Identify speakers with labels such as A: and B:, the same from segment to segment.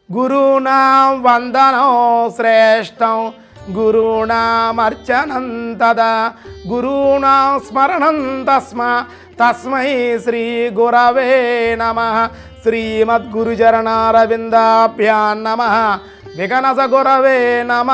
A: గురూణాం వందనం శ్రేష్టం గురూణామర్చనం తదా గురూణాం స్మరణం తస్మ తస్మై శ్రీ గురవే నమ శ్రీమద్గురుచరణారవిందాభ్యాం నమ వికనస గురవే నమ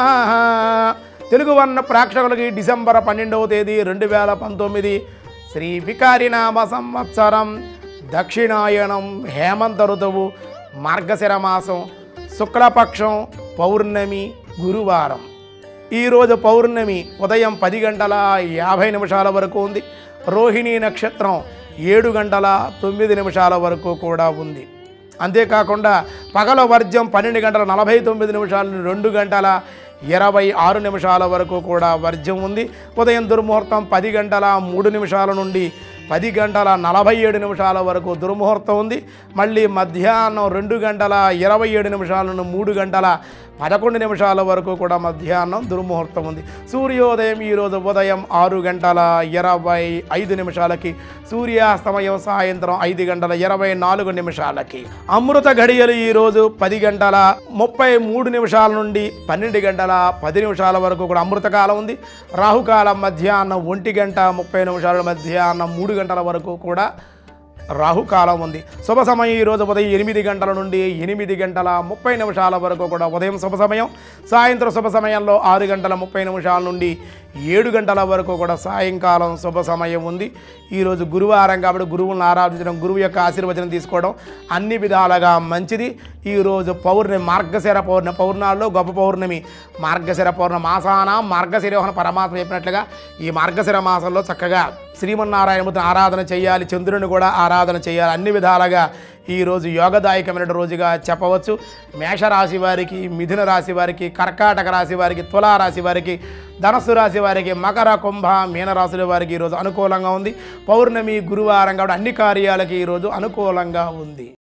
A: తెలుగు వర్ణ ప్రేక్షకులకి డిసెంబర్ పన్నెండవ తేదీ రెండు వేల పంతొమ్మిది శ్రీ వికారినామ సంవత్సరం దక్షిణాయనం హేమంత ఋతువు మార్గశిర మాసం శుక్లపక్షం పౌర్ణమి గురువారం ఈరోజు పౌర్ణమి ఉదయం పది గంటల యాభై నిమిషాల వరకు ఉంది రోహిణీ నక్షత్రం ఏడు గంటల తొమ్మిది నిమిషాల వరకు కూడా ఉంది అంతేకాకుండా పగల వర్జం పన్నెండు గంటల నలభై తొమ్మిది నిమిషాల నుండి రెండు గంటల ఇరవై ఆరు నిమిషాల వరకు కూడా వర్జం ఉంది ఉదయం దుర్ముహూర్తం పది గంటల మూడు నిమిషాల నుండి పది గంటల నలభై ఏడు నిమిషాల వరకు దుర్ముహూర్తం ఉంది మళ్ళీ మధ్యాహ్నం రెండు గంటల ఇరవై ఏడు నిమిషాల నుండి మూడు గంటల పదకొండు నిమిషాల వరకు కూడా మధ్యాహ్నం దుర్ముహూర్తం ఉంది సూర్యోదయం ఈరోజు ఉదయం ఆరు గంటల ఇరవై ఐదు నిమిషాలకి సూర్యాస్తమయం సాయంత్రం ఐదు గంటల ఇరవై నాలుగు నిమిషాలకి అమృత ఘడియలు ఈరోజు పది గంటల ముప్పై మూడు నిమిషాల నుండి పన్నెండు గంటల పది నిమిషాల వరకు కూడా అమృతకాలం ఉంది రాహుకాలం మధ్యాహ్నం ఒంటి గంట ముప్పై నిమిషాల మధ్యాహ్నం మూడు గంటల వరకు కూడా రాహుకాలం ఉంది శుభ సమయం ఈరోజు ఉదయం ఎనిమిది గంటల నుండి ఎనిమిది గంటల ముప్పై నిమిషాల వరకు కూడా ఉదయం శుభ సమయం సాయంత్రం శుభ సమయంలో ఆరు గంటల ముప్పై నిమిషాల నుండి ఏడు గంటల వరకు కూడా సాయంకాలం శుభ సమయం ఉంది ఈరోజు గురువారం కాబట్టి గురువులను ఆరాధించడం గురువు యొక్క ఆశీర్వచనం తీసుకోవడం అన్ని విధాలుగా మంచిది ఈరోజు పౌర్ణమి మార్గశిర పౌర్ణమి పౌర్ణాల్లో గొప్ప పౌర్ణమి మార్గశిర పౌర్ణమి మాసాన మార్గశిరోహణ పరమాత్మ చెప్పినట్లుగా ఈ మార్గశిర మాసంలో చక్కగా శ్రీమన్నారాయణమూర్తిని ఆరాధన చేయాలి చంద్రుని కూడా ఆరాధన చేయాలి అన్ని విధాలుగా ఈరోజు యోగదాయకమైన రోజుగా చెప్పవచ్చు మేషరాశి వారికి మిథున రాశి వారికి కర్కాటక రాశి వారికి తులా రాశి వారికి ధనస్సు రాశి వారికి మకర కుంభ మీనరాశుల వారికి ఈరోజు అనుకూలంగా ఉంది పౌర్ణమి గురువారం కాబట్టి అన్ని కార్యాలకి ఈరోజు అనుకూలంగా ఉంది